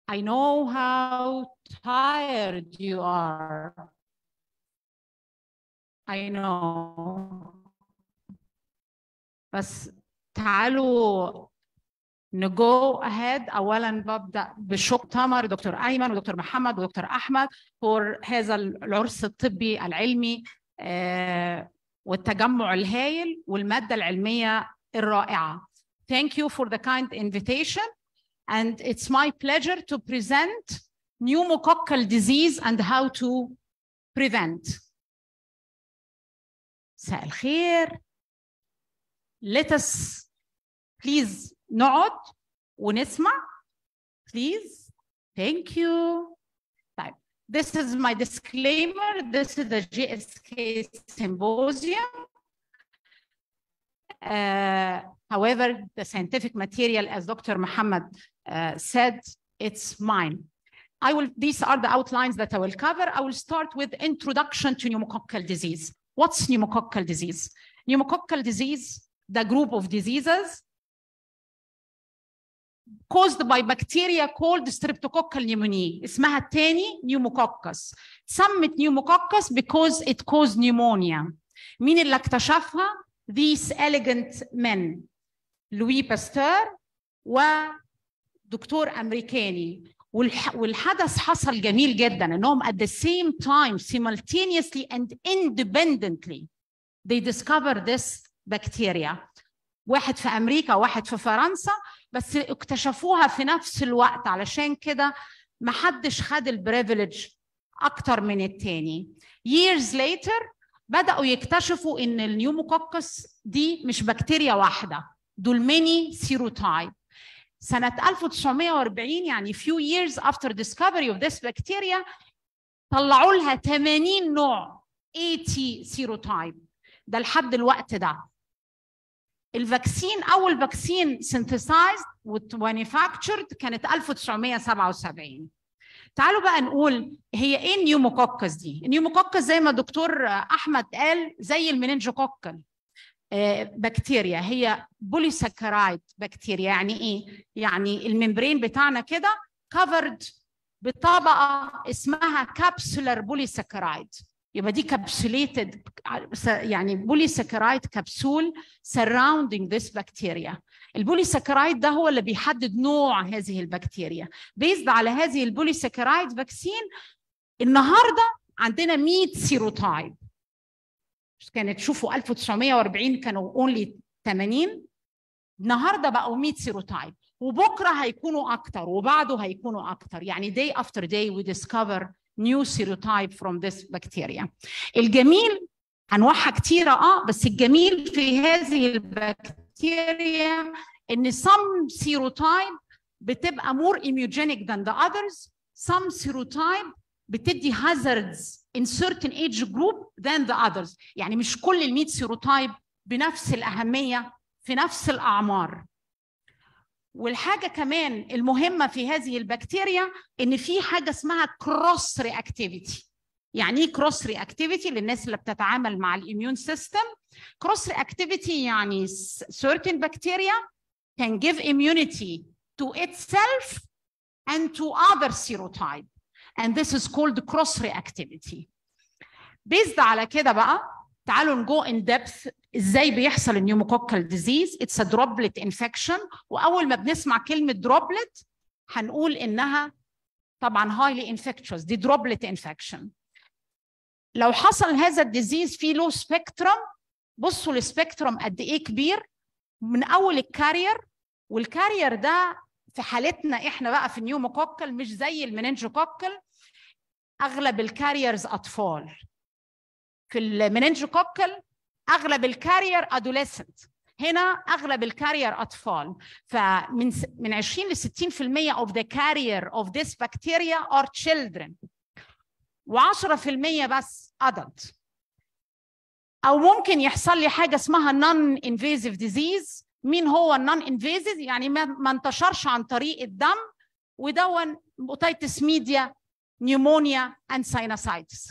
I know how tired you are. I know. بس تعالوا نجو اهيد اولا ببدا بشكر تمر دكتور ايمن ودكتور محمد ودكتور احمد فور هذا العرس الطبي العلمي آه، والتجمع الهائل والماده العلميه الرائعه. Thank you for the kind invitation and it's my pleasure to present pneumococcal disease and how to prevent. مساء الخير. Let us please نقعد ونسمع. Please. Thank you. طيب. This is my disclaimer. This is the GSK symposium. Uh, however, the scientific material, as Dr. Muhammad uh, said, it's mine. I will, these are the outlines that I will cover. I will start with introduction to pneumococcal disease. What's pneumococcal disease? Pneumococcal disease, the group of diseases caused by bacteria called streptococcal pneumoniae. اسمها الثاني pneumococcus. سمت pneumococcus because it caused pneumonia. مين اللي اكتشفها؟ These elegant men. لوي باستور ودكتور امريكاني والح... والحدث حصل جميل جدا انهم at the same time simultaneously and independently they discovered this bacteria واحد في امريكا وواحد في فرنسا بس اكتشفوها في نفس الوقت علشان كده ما حدش خد البريفليج اكتر من التاني years later بداوا يكتشفوا ان النيوموكوكس دي مش بكتيريا واحده دول ميني سيروتايب سنة 1940 يعني few years after discovery of this bacteria طلعوا لها 80 نوع 80 سيروتايب ده لحد الوقت ده الفاكسين اول فاكسين synthesized ومانيفاكتشرد كانت 1977 تعالوا بقى نقول هي ايه النيوموكوكس دي النيوموكوكس زي ما الدكتور احمد قال زي المننجوكوكل بكتيريا هي بوليساكرايد بكتيريا يعني ايه يعني الممبرين بتاعنا كده كفرد بطبقه اسمها كابسولار بوليساكرايد يبقى دي كابسوليتد يعني بوليساكرايد كبسول surrounding this bacteria البوليساكرايد ده هو اللي بيحدد نوع هذه البكتيريا بيزد على هذه البوليساكرايد فاكسين النهارده عندنا 100 سيروتايب كانت شوفوا 1940 كانوا اونلي 80 النهارده بقوا 100 سيروتايب وبكره هيكونوا اكتر وبعده هيكونوا اكتر يعني day after day we discover new serotype from this bacteria الجميل انواعها كتيره اه بس الجميل في هذه البكتيريا ان some serotype بتبقى more immunogenic than the others some serotype بتدي hazards in certain age group than the others يعني مش كل ال 100 سيروتايب بنفس الأهمية في نفس الأعمار والحاجة كمان المهمة في هذه البكتيريا إن في حاجة اسمها كروس رياكتيفيتي يعني ايه كروس رياكتيفيتي للناس اللي بتتعامل مع الاميون سيستم كروس رياكتيفيتي يعني certain bacteria can give immunity to itself and to other serotype and this is called cross reactivity based على كده بقى تعالوا نجو ان ديبث ازاي بيحصل النيوموكوكال ديزيز اتس ا دروبلت انفكشن واول ما بنسمع كلمه دروبلت هنقول انها طبعا هايلي انفكتشوس دي دروبلت انفكشن لو حصل هذا الديزيز في له سبيكترم بصوا السبيكترم قد ايه كبير من اول الكارير والكارير ده في حالتنا احنا بقى في النيوموكوكل مش زي المننجوكوكل اغلب الكاريرز اطفال في المننجوكوكل اغلب الكارير ادوليسنت هنا اغلب الكارير اطفال فمن من 20 ل 60% of the carrier of this bacteria are children و10% بس adult او ممكن يحصل لي حاجه اسمها non invasive disease مين هو النون انفيزيف يعني ما, ما انتشرش عن طريق الدم ودون اوتيتس ميديا نيومونيا اند ساينوسايتس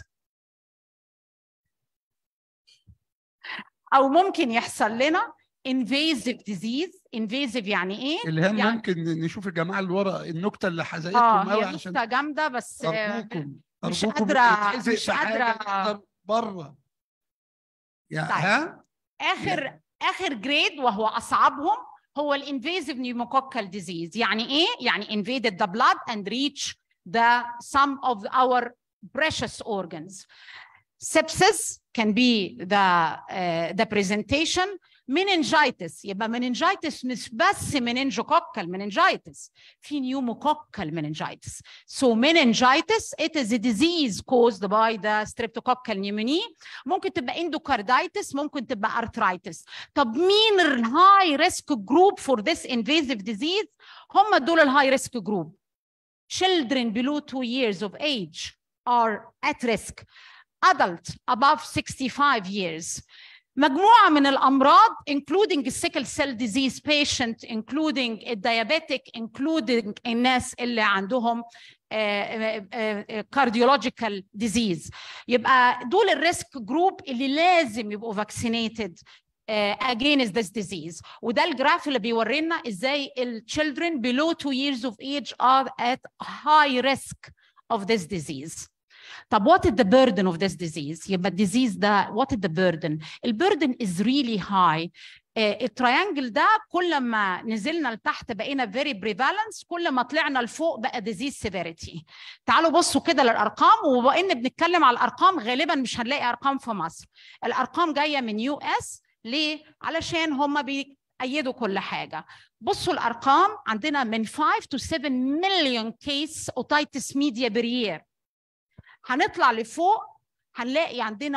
او ممكن يحصل لنا invasive disease invasive يعني ايه الهام يعني- ممكن نشوف الجماعه اللي ورا النكته اللي اه حزقتهم قوي هي عشان نكته جامده بس آه، ارجوكم مش ارجوكم قادرة- يتحزق مش في حاجة قادرة. نقدر بره يا طيب. ها اخر اخر جريد وهو اصعبهم هو الانفيزيف pneumococcal disease يعني ايه يعني invaded the blood and reach the some of our precious organs sepsis can be the uh, the presentation meningitis يبقى meningitis مش بس meningococcal meningitis في pneumococcal meningitis so meningitis it is a disease caused by the streptococcal pneumoniae ممكن تبقى اندوكاردايتس ممكن تبقى ارثرايتس طب مين الهاي ريسك جروب فور ذس انفيزيف ديزيز هم دول الهاي ريسك جروب children below 2 years of age are at risk adult above 65 years مجموعة من الأمراض including sickle cell disease patient including diabetic including الناس اللي عندهم كارديولوجيكال ديزيز يبقى دول الريسك جروب اللي لازم يبقوا فاكسينيتد against this disease وده الجراف اللي بيورينا ازاي ال children below 2 years of age are at high risk of this disease طب what is the burden of this disease يبقى الديزيز ده what is the burden البردن is really high التريانجل ده كل ما نزلنا لتحت بقينا very prevalence كل ما طلعنا لفوق بقى disease severity تعالوا بصوا كده للارقام وبان بنتكلم على الارقام غالبا مش هنلاقي ارقام في مصر الارقام جايه من يو اس ليه علشان هم بيأيدوا كل حاجه بصوا الارقام عندنا من 5 to 7 مليون كيس اوتايتس ميديا بريير هنطلع لفوق هنلاقي عندنا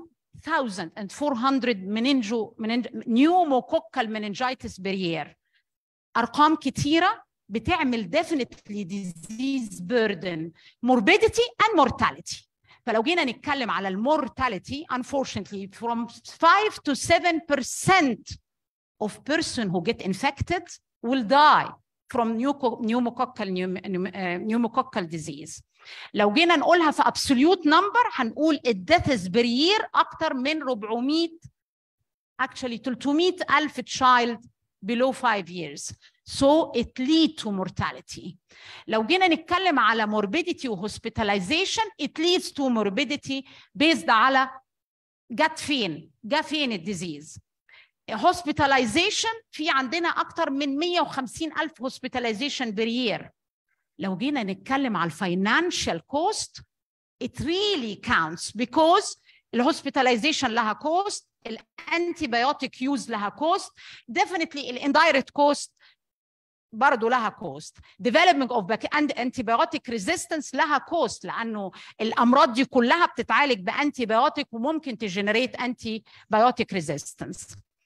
1400 مننجو نيوموكوكال مننجايتس بريير ارقام كتيره بتعمل definitely disease burden morbidity and mortality فلو جينا نتكلم على المورتاليتي unfortunately from 5 to 7 percent of person who get infected will die from pneumococcal pneumococcal disease لو جينا نقولها في absolute number هنقول الديثز بير يير اكتر من 400 actually 300 الف child below 5 years so it lead to mortality لو جينا نتكلم على morbidity و hospitalization it leads to morbidity based على جت فين جا فين الديزيز hospitalization في عندنا اكتر من 150 الف hospitalization per year لو جينا نتكلم على الفاينانشال كوست it really counts because الهوسبيتاليزيشن لها كوست الانتي بايوتيك يوز لها كوست definitely الاندايركت كوست برضه لها كوست development of antibiotic resistance لها كوست لانه الامراض دي كلها بتتعالج بانتي بايوتيك وممكن تجنريت انتي بايوتيك ريزيستنس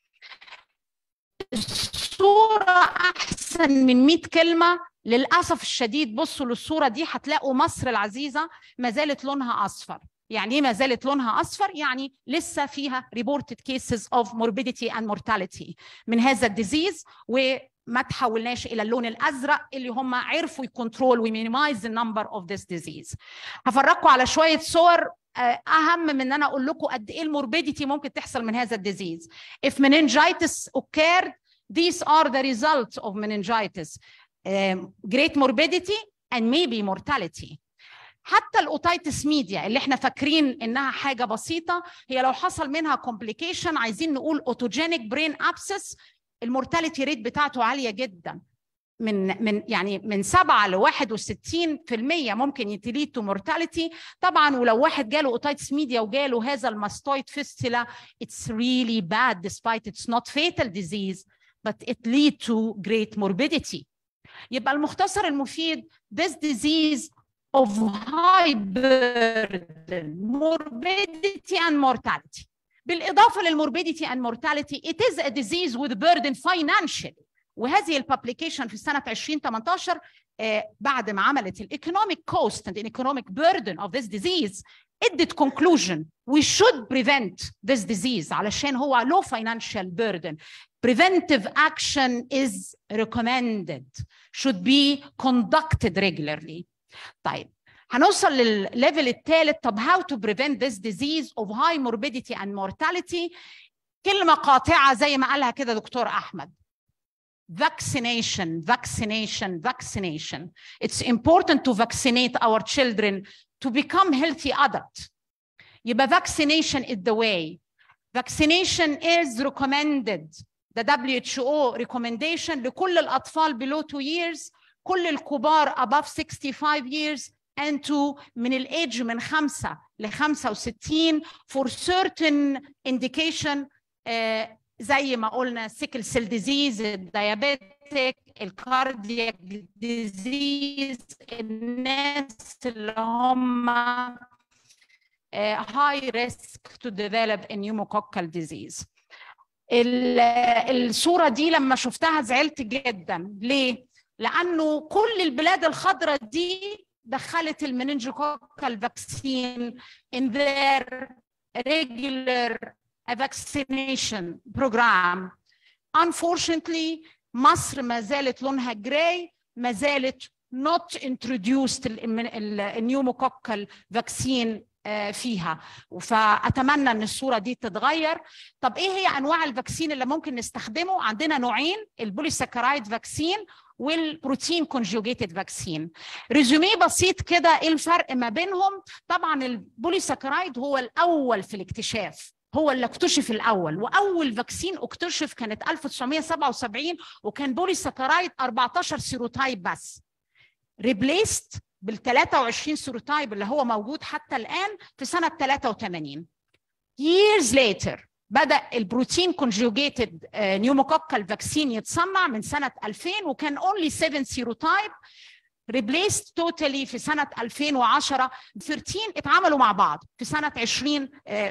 الصوره احسن من 100 كلمه للاسف الشديد بصوا للصوره دي هتلاقوا مصر العزيزه ما زالت لونها اصفر يعني ايه ما زالت لونها اصفر يعني لسه فيها reported cases of morbidity and mortality من هذا الديزيز وما تحولناش الى اللون الازرق اللي هم عرفوا يكنترول ومينيمايز النمبر اوف ذيس ديزيز هفرجكم على شويه صور اهم من ان انا اقول لكم قد ايه الموربيديتي ممكن تحصل من هذا الديزيز if meningitis occurred these are the results of meningitis um, great morbidity and maybe mortality حتى الاوتايتس ميديا اللي احنا فاكرين انها حاجه بسيطه هي لو حصل منها كومبليكيشن عايزين نقول اوتوجينيك برين ابسس المورتاليتي ريت بتاعته عاليه جدا من من يعني من 7 ل 61% ممكن يتليد تو مورتاليتي طبعا ولو واحد جاله اوتايتس ميديا وجاله هذا الماستويد فيستيلا it's really bad despite it's not fatal disease but it lead to great morbidity يبقى المختصر المفيد this disease of high burden morbidity and mortality بالإضافة للموربيديتي and mortality it is a disease with burden financially وهذه البابليكيشن في سنة 2018 آه بعد ما عملت الايكونوميك كوست and economic burden of this disease ادت conclusion we should prevent this disease علشان هو low financial burden preventive action is recommended should be conducted regularly طيب هنوصل للليفل الثالث طب how to prevent this disease of high morbidity and mortality كلمة قاطعة زي ما قالها كده دكتور أحمد vaccination vaccination vaccination it's important to vaccinate our children to become healthy adult يبقى vaccination is the way vaccination is recommended the WHO recommendation لكل الأطفال below 2 years كل الكبار above 65 years and to من الايدج من 5 ل 65 for certain indication uh, زي ما قلنا sickle cell disease الديابيتك الكاردياك ديزيز الناس اللي هم high risk to develop a pneumococcal disease الصورة دي لما شفتها زعلت جدا ليه؟ لأنه كل البلاد الخضراء دي دخلت المننجوكوكال فاكسين in their regular vaccination program. Unfortunately, مصر ما زالت لونها جراي ما زالت not introduced النيوموكوكال فاكسين فيها فاتمنى ان الصوره دي تتغير طب ايه هي انواع الفاكسين اللي ممكن نستخدمه عندنا نوعين البوليساكرايد فاكسين والبروتين كونجوجيتد فاكسين ريزومي بسيط كده ايه الفرق ما بينهم طبعا البوليساكرايد هو الاول في الاكتشاف هو اللي اكتشف الاول واول فاكسين اكتشف كانت 1977 وكان بوليساكرايد 14 سيروتايب بس ريبليست بال 23 سيروتايب اللي هو موجود حتى الان في سنه 83 years later بدا البروتين كونجوجيتد نيوموكوكال فاكسين يتصنع من سنه 2000 وكان only 7 سيروتايب replaced totally في سنه 2010 13 اتعاملوا مع بعض في سنه 20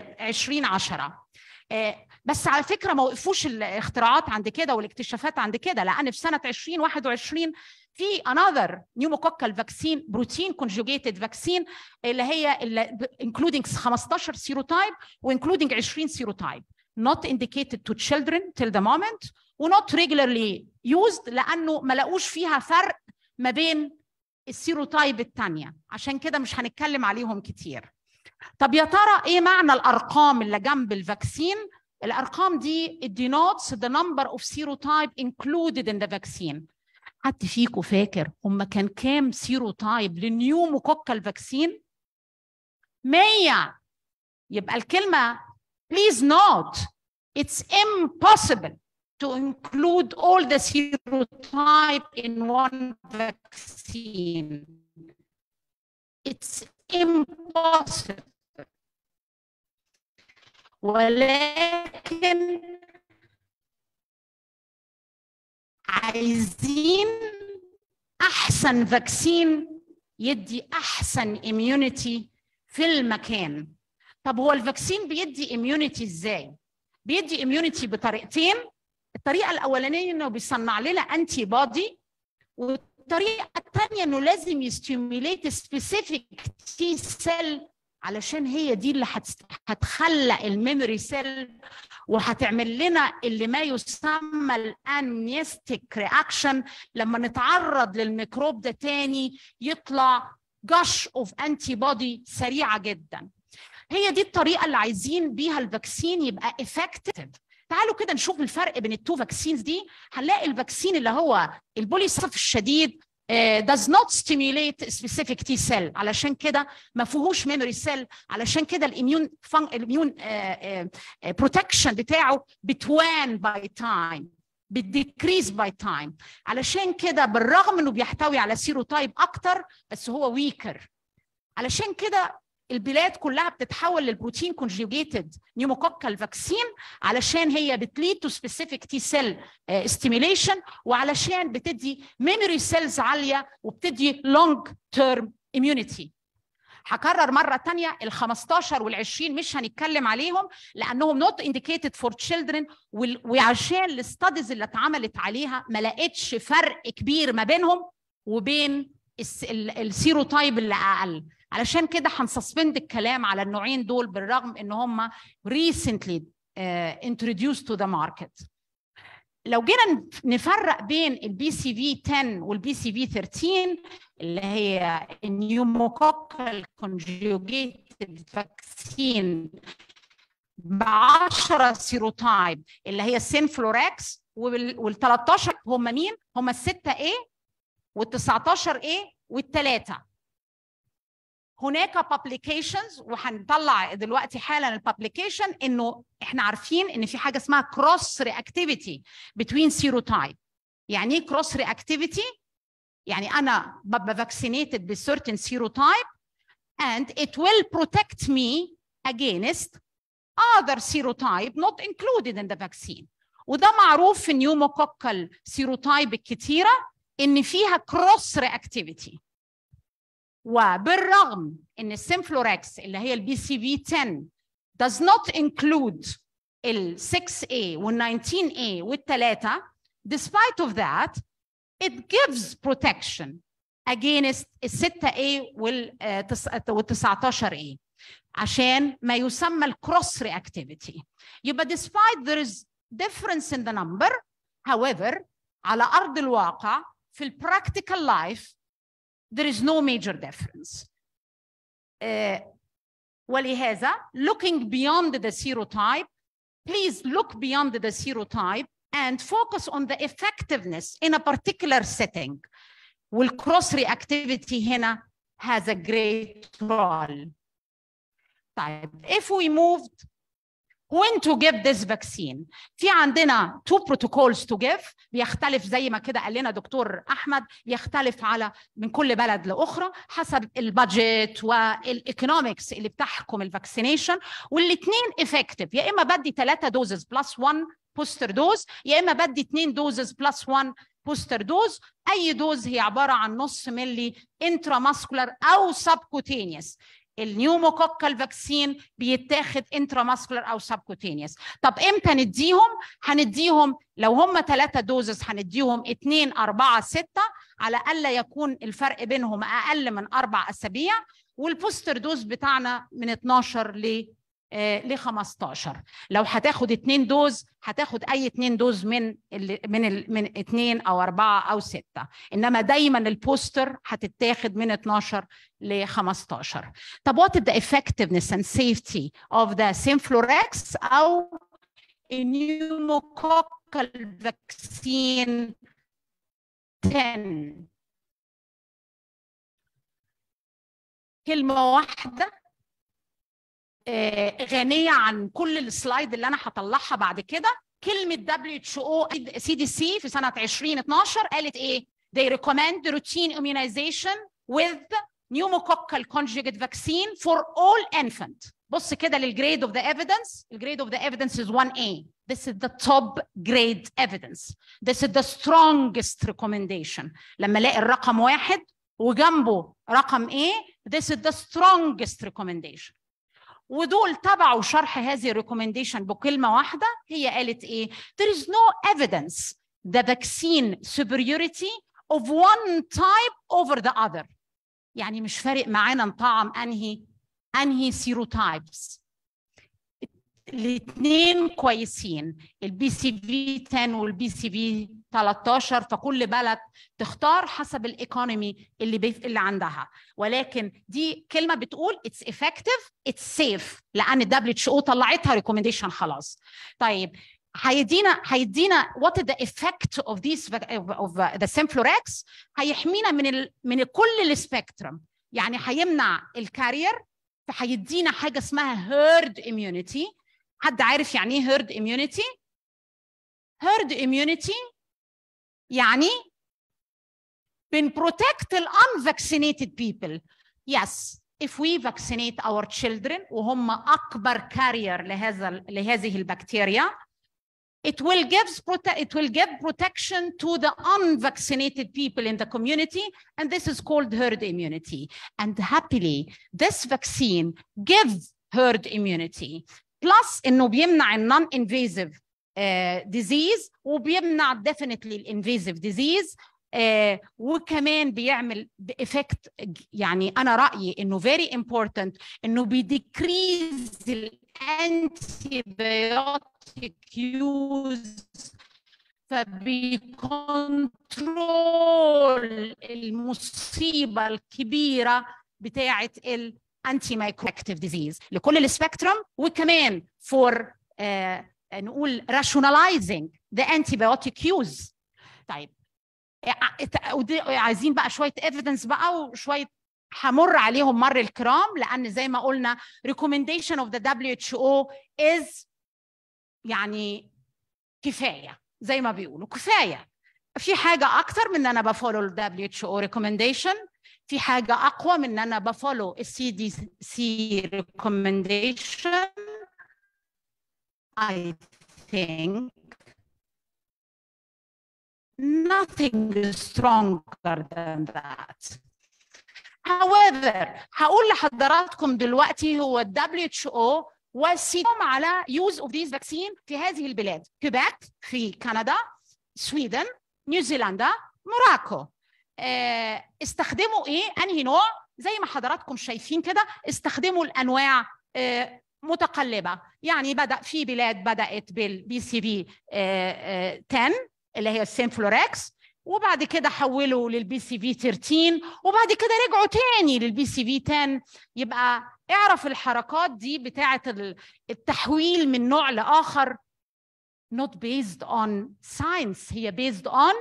2010 بس على فكره ما وقفوش الاختراعات عند كده والاكتشافات عند كده لان في سنه 2021 في another pneumococcal vaccine بروتين conjugated vaccine اللي هي اللي including 15 سيروتايب وincluding 20 سيروتايب not indicated to children till the moment و not regularly used لانه ما لقوش فيها فرق ما بين السيروتايب الثانيه عشان كده مش هنتكلم عليهم كتير طب يا ترى ايه معنى الارقام اللي جنب الفاكسين الارقام دي it denotes the number of serotype included in the vaccine حد فيكم فاكر هم كان كام سيروتايب للنيوموكوكال فاكسين 100 يبقى الكلمه please note it's impossible to include all the serotype in one vaccine it's impossible ولكن عايزين احسن فاكسين يدي احسن اميونيتي في المكان طب هو الفاكسين بيدي اميونيتي ازاي بيدي اميونيتي بطريقتين الطريقه الاولانيه انه بيصنع لنا انتي بودي والطريقه الثانيه انه لازم يستيميليت سبيسيفيك تي سيل علشان هي دي اللي هتخلق الميموري سيل وهتعمل لنا اللي ما يسمى الانيستيك رياكشن لما نتعرض للميكروب ده تاني يطلع جش اوف انتي بودي سريعه جدا هي دي الطريقه اللي عايزين بيها الفاكسين يبقى افكتيف تعالوا كده نشوف الفرق بين التو فاكسينز دي هنلاقي الفاكسين اللي هو البوليصف الشديد Uh, does not stimulate specific T cell علشان كده ما فيهوش memory cell علشان كده الاميون فن... الاميون بروتكشن بتاعه بتوان باي تايم بتديكريز باي تايم علشان كده بالرغم انه بيحتوي على سيروتايب اكتر بس هو ويكر علشان كده البلاد كلها بتتحول للبروتين كونجوجيتد نيوموكوكال فاكسين علشان هي بتليد تو سبيسيفيك تي سيل ستيميليشن وعلشان بتدي ميموري سيلز عاليه وبتدي لونج تيرم اميونيتي هكرر مره ثانيه ال 15 وال 20 مش هنتكلم عليهم لانهم نوت انديكيتد فور تشيلدرن وعشان الاستاديز اللي اتعملت عليها ما لقيتش فرق كبير ما بينهم وبين السيروتايب اللي اقل علشان كده هنسسبند الكلام على النوعين دول بالرغم ان هم recently uh, introduced to the market لو جينا نفرق بين البي سي في 10 والبي سي في 13 اللي هي النيوموكوكال كونجوجيتد فاكسين ب 10 سيروتايب اللي هي سينفلوركس وال 13 هم مين؟ هم الستة A وال 19 A والثلاثة هناك publications وهنطلع دلوقتي حالا الببليكيشن انه احنا عارفين ان في حاجه اسمها cross reactivity between serotype يعني ايه cross reactivity؟ يعني انا ببقى vaccinated ب certain serotype and it will protect me against other serotype not included in the vaccine وده معروف في النيوموكوكال سيروتايب الكتيره ان فيها كروس رياكتيفيتي وبالرغم ان السيمفلوركس اللي هي البي سي في 10 does not include ال 6A وال 19A والثلاثه despite of that it gives protection against ال 6A وال 19A عشان ما يسمى الكروس رياكتيفيتي يبقى despite there is difference in the number however على ارض الواقع في البراكتيكال لايف there is no major difference uh, ولهذا looking beyond the serotype please look beyond the serotype and focus on the effectiveness in a particular setting والcross reactivity هنا has a great role طيب if we moved when to give this vaccine في عندنا two protocols to give بيختلف زي ما كده قال لنا دكتور احمد بيختلف على من كل بلد لاخرى حسب البادجت والايكونومكس اللي بتحكم الفاكسينيشن والاثنين افكتيف يا اما بدي ثلاثه دوزز بلس 1 بوستر دوز يا اما بدي اثنين دوزز بلس 1 بوستر دوز اي دوز هي عباره عن نص ملي انتراماسكولار او سبكوتينيوس النيوموكوكال فاكسين بيتاخد انتراماسكولار او سبكوتينيوس طب امتى نديهم هنديهم لو هم ثلاثة دوزز هنديهم 2 4 6 على الا يكون الفرق بينهم اقل من اربع اسابيع والبوستر دوز بتاعنا من 12 ل ل 15 لو هتاخد اتنين دوز هتاخد اي اتنين دوز من ال من ال من اتنين او اربعه او سته انما دايما البوستر هتتاخد من 12 ل 15 طب what is the effectiveness and safety of the Synflorex او pneumococcal vaccine 10 كلمه واحده غنيه عن كل السلايد اللي انا هطلعها بعد كده كلمه WHO CDC في سنه 2012 قالت ايه؟ They recommend routine immunization with pneumococcal conjugate vaccine for all infant. بص كده للجريد of the evidence. الجريد of the evidence is 1A. This is the top grade evidence. This is the strongest recommendation. لما الاقي الرقم واحد وجنبه رقم A, this is the strongest recommendation. ودول تبعوا شرح هذه الريكومنديشن بكلمه واحده هي قالت ايه there is no evidence the vaccine superiority of one type over the other يعني مش فارق معانا نطعم انهي انهي سيروتايبس الاثنين كويسين البي سي في 10 والبي سي في 13 فكل بلد تختار حسب الايكونومي اللي بيف... اللي عندها ولكن دي كلمه بتقول اتس افكتيف اتس سيف لان الدبليو اتش او طلعتها ريكومنديشن خلاص طيب هيدينا هيدينا وات ذا افكت اوف ذيس اوف ذا سيمفلوركس هيحمينا من ال... من كل السبيكترم يعني هيمنع الكارير فهيدينا حاجه اسمها هيرد اميونيتي حد عارف يعني ايه هيرد اميونيتي هيرد اميونيتي يعني بنبروتكت الانفاكسينيتد بيبل يس if we vaccinate our children وهم اكبر كارير لهذا لهذه البكتيريا it will give it will give protection to the unvaccinated people in the community and this is called herd immunity and happily this vaccine gives herd immunity plus انه بيمنع النون invasive uh, disease وبيمنع definitely الانفيزيف disease uh, وكمان بيعمل افكت يعني انا رايي انه very important انه بيديكريز الانتيبيوتيك يوز فبيكونترول المصيبه الكبيره بتاعه الانتي مايكروكتيف ديزيز لكل السبيكترم وكمان فور نقول rationalizing the antibiotic use طيب عايزين بقى شويه evidence بقى وشويه همر عليهم مر الكرام لان زي ما قلنا recommendation of the WHO is يعني كفايه زي ما بيقولوا كفايه في حاجه اكتر من ان انا بفولو ال WHO recommendation في حاجه اقوى من ان انا بفولو السي دي سي recommendation I think nothing is stronger than that. However, هقول لحضراتكم دلوقتي هو ال WHO وسيتم على use of these vaccine في هذه البلاد كيباك في كندا سويدن نيوزيلندا موراكو استخدموا ايه انهي نوع زي ما حضراتكم شايفين كده استخدموا الانواع متقلبه يعني بدا في بلاد بدات بالبي سي بي 10 اللي هي السيمفلوركس وبعد كده حولوا للبي سي في 13 وبعد كده رجعوا تاني للبي سي في 10 يبقى اعرف الحركات دي بتاعه التحويل من نوع لاخر not based on science هي based on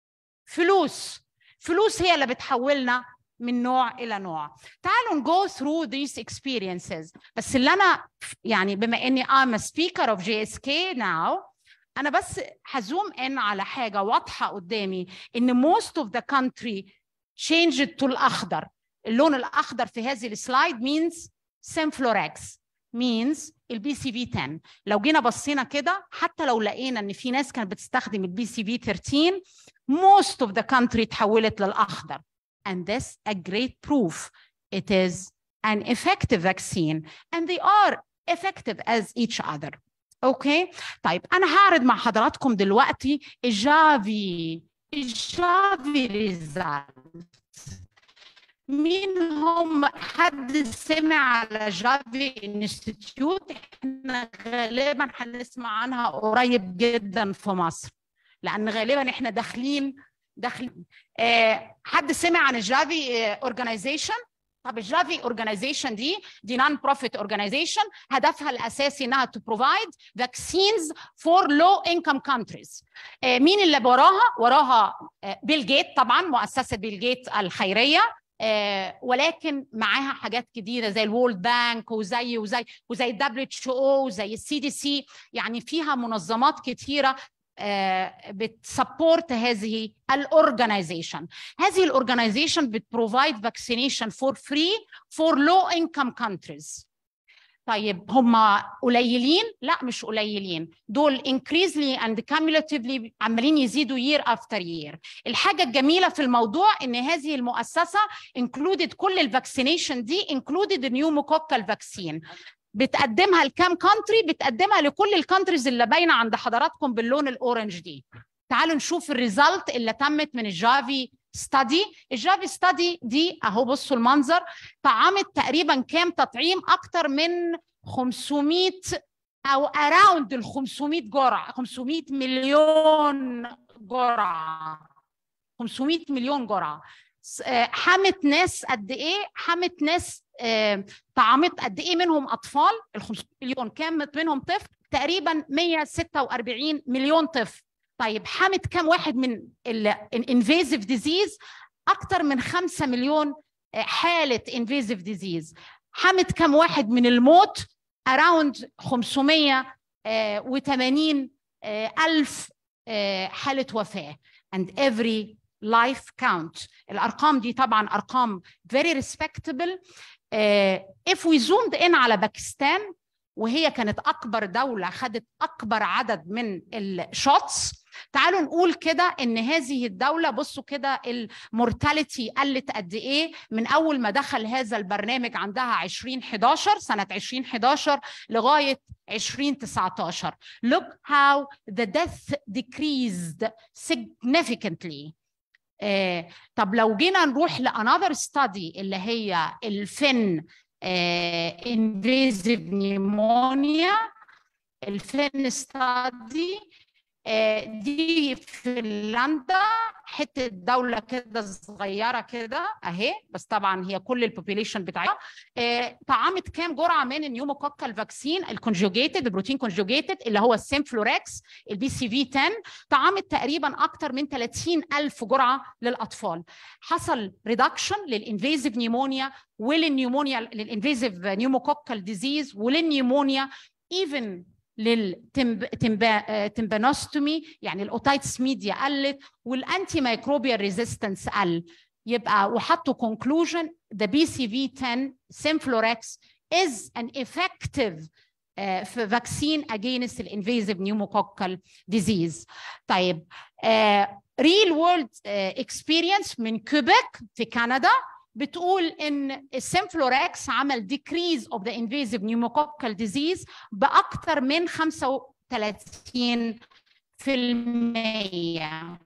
فلوس فلوس هي اللي بتحولنا من نوع الى نوع تعالوا go through these experiences بس اللي انا يعني بما اني I'm a speaker of JSK now انا بس هزوم ان على حاجه واضحه قدامي ان most of the country changed to الاخضر اللون الاخضر في هذه السلايد means سيمفلوركس means البي سي في 10 لو جينا بصينا كده حتى لو لقينا ان في ناس كانت بتستخدم البي سي في 13 most of the country تحولت للاخضر and this a great proof it is an effective vaccine and they are effective as each other اوكي طيب انا هعرض مع حضراتكم دلوقتي الجافي الجافي ريزالت مين هم حد سمع على جافي انستيتيوت احنا غالبا هنسمع عنها قريب جدا في مصر لان غالبا احنا داخلين داخلين آه حد سمع عن الجافي اورجانيزيشن طب الجافي اورجانيزيشن دي دي نون بروفيت اورجانيزيشن هدفها الاساسي انها تو بروفايد فاكسينز فور لو انكم كونتريز مين اللي وراها وراها بيل جيت طبعا مؤسسه بيل جيت الخيريه آه ولكن معاها حاجات جديده زي الوورلد بانك وزي وزي وزي الدبليو اتش او وزي السي دي سي يعني فيها منظمات كثيره بتسبورت هذه الاورجنايزيشن هذه الاورجنايزيشن بتبروفايد فاكسينيشن فور فري فور لو انكم كونتريز طيب هم قليلين لا مش قليلين دول انكريزلي اند كاميولاتيفلي عمالين يزيدوا يير افتر يير الحاجه الجميله في الموضوع ان هذه المؤسسه انكلودد كل الفاكسينيشن دي انكلودد النيوموكوكال فاكسين بتقدمها لكام كونتري بتقدمها لكل الكونتريز اللي باينه عند حضراتكم باللون الاورنج دي تعالوا نشوف الريزلت اللي تمت من الجافي ستادي الجافي ستادي دي اهو بصوا المنظر طعمت تقريبا كام تطعيم اكتر من 500 او اراوند ال 500 جرعه 500 مليون جرعه 500 مليون جرعه حمت ناس قد ايه حمت ناس طعمت قد ايه منهم اطفال ال 500 مليون كام منهم طفل تقريبا 146 مليون طفل طيب حمت كام واحد من الانفيزيف ديزيز اكتر من 5 مليون حاله انفيزيف ديزيز حمت كام واحد من الموت اراوند 580 الف حاله وفاه and every life count الارقام دي طبعا ارقام very respectable uh, if we zoomed in على باكستان وهي كانت اكبر دوله خدت اكبر عدد من الشوتس تعالوا نقول كده ان هذه الدوله بصوا كده المورتاليتي قلت قد ايه من اول ما دخل هذا البرنامج عندها 2011 سنه 2011 لغايه 2019 look how the death decreased significantly آه طب لو جينا نروح لانذر ستادي اللي هي الفن انفيزيف نيمونيا الفن ستادي آه دي في فنلندا حته دوله كده صغيره كده اهي بس طبعا هي كل البوبيليشن بتاعها آه، طعمت كام جرعه من النيوموكوكال فاكسين الكونجوجيتد البروتين كونجوجيتد اللي هو السيمفلوركس البي سي في 10 طعمت تقريبا اكتر من 30 الف جرعه للاطفال حصل ريدكشن للانفيزيف نيمونيا وللنيومونيا للانفيزيف نيوموكوكال ديزيز وللنيومونيا ايفن للتمبانوستومي يعني الاوتايتس ميديا قلت والانتي مايكروبيال ريزيستنس قل يبقى وحطوا conclusion the BCV10 Simflorex is an effective uh, vaccine against the invasive pneumococcal disease. طيب uh, real world uh, experience من كوبك في كندا بتقول ان السيمفلوركس عمل decrease of the invasive pneumococcal disease باكثر من 35 في المية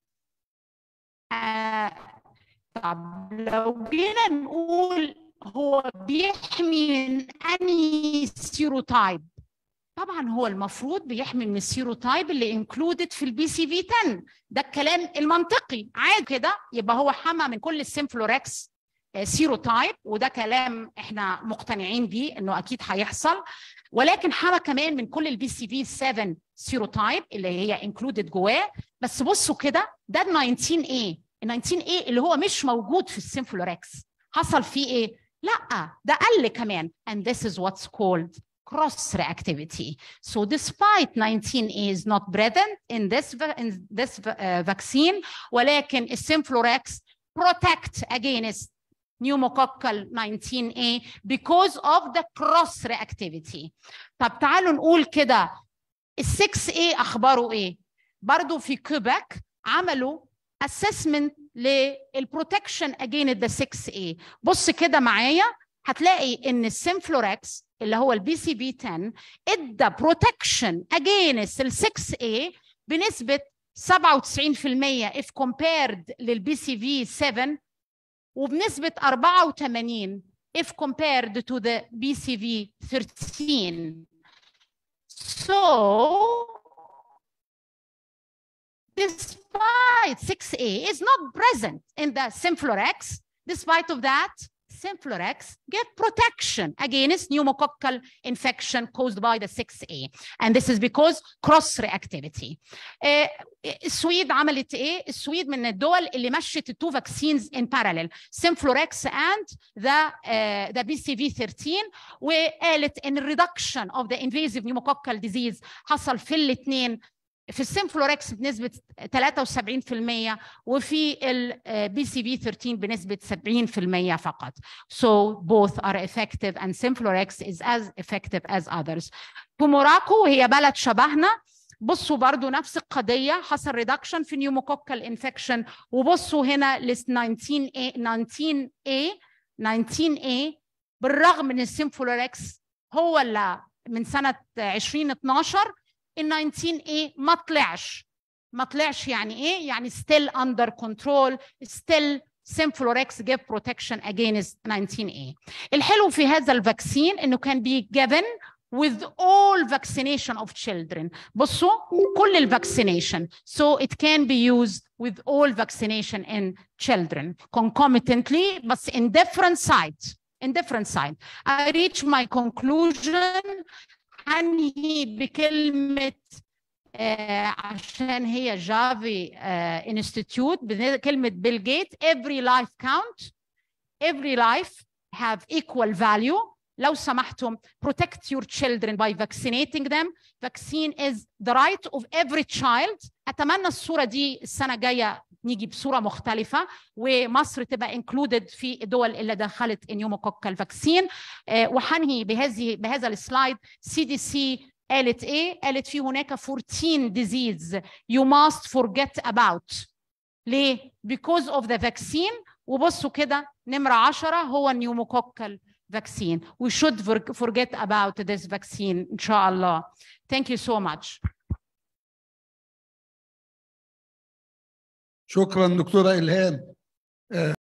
آه طب لو جينا نقول هو بيحمي من انهي سيروتايب طبعا هو المفروض بيحمي من السيروتايب اللي انكلودد في البي سي في 10 ده الكلام المنطقي عادي كده يبقى هو حمى من كل السيمفلوركس سيروتايب وده كلام احنا مقتنعين بيه انه اكيد هيحصل ولكن حمى كمان من كل البي سي في 7 سيروتايب اللي هي انكلودد جواه بس بصوا كده ده ال 19 a ال 19 a اللي هو مش موجود في السيمفلوركس حصل فيه ايه؟ لا ده قل كمان and this is what's called cross reactivity. So despite 19A is not present in this in this uh, vaccine ولكن السيمفلوركس protect against pneumococcal 19A because of the cross reactivity. طب تعالوا نقول كده ال 6A اخباره ايه؟ برضو في كوبك عملوا assessment للبروتكشن against the 6A. بص كده معايا هتلاقي ان السيمفلوركس اللي هو البي سي بي 10 ادى بروتكشن against ال 6A بنسبه 97% if compared للبي سي في 7 وبنسبه 84 if compared to the BCV 13. So despite 6A is not present in the Simflorex, despite of that, Simflorex get protection against pneumococcal infection caused by the 6A. And this is because cross-reactivity. Uh, السويد عملت ايه؟ السويد من الدول اللي مشت التو فاكسينز ان باراليل سيمفلوركس اند ذا ذا بي سي في 13 وقالت ان الريدكشن اوف ذا انفيزيف نيوموكوكال ديزيز حصل في الاثنين في السيمفلوركس بنسبه 73% وفي البي سي في 13 بنسبه 70% فقط. So both are effective and Simflorex is as effective as others. في موراكو وهي بلد شبهنا بصوا برضو نفس القضية حصل ريدكشن في نيوموكوكال انفكشن وبصوا هنا لس 19A 19A 19A بالرغم من السيمفلوركس هو اللي من سنة 2012 ال 19A ما طلعش ما طلعش يعني ايه؟ يعني still under control still Simflorex give protection against 19A. الحلو في هذا الفاكسين انه كان بي given with all vaccination of children. بصوا كل الفاكسينيشن. So it can be used with all vaccination in children concomitantly but in different sites. In different sites. I reach my conclusion هنهي بكلمة آه عشان هي جافي انستيتيوت آه كلمة بيل جيت every life count every life have equal value لو سمحتم protect your children by vaccinating them vaccine is the right of every child اتمنى الصوره دي السنه الجايه نيجي بصوره مختلفه ومصر تبقى انكلودد في الدول اللي دخلت النيوموكوكال فاكسين آه وحنهي بهذه بهذا السلايد سي دي سي قالت ايه؟ قالت في هناك 14 disease you must forget about ليه؟ because of the vaccine وبصوا كده نمره 10 هو النيوموكوكال vaccine. We should forget about this vaccine, inshallah. Thank you so much. شكرا دكتورة إلهام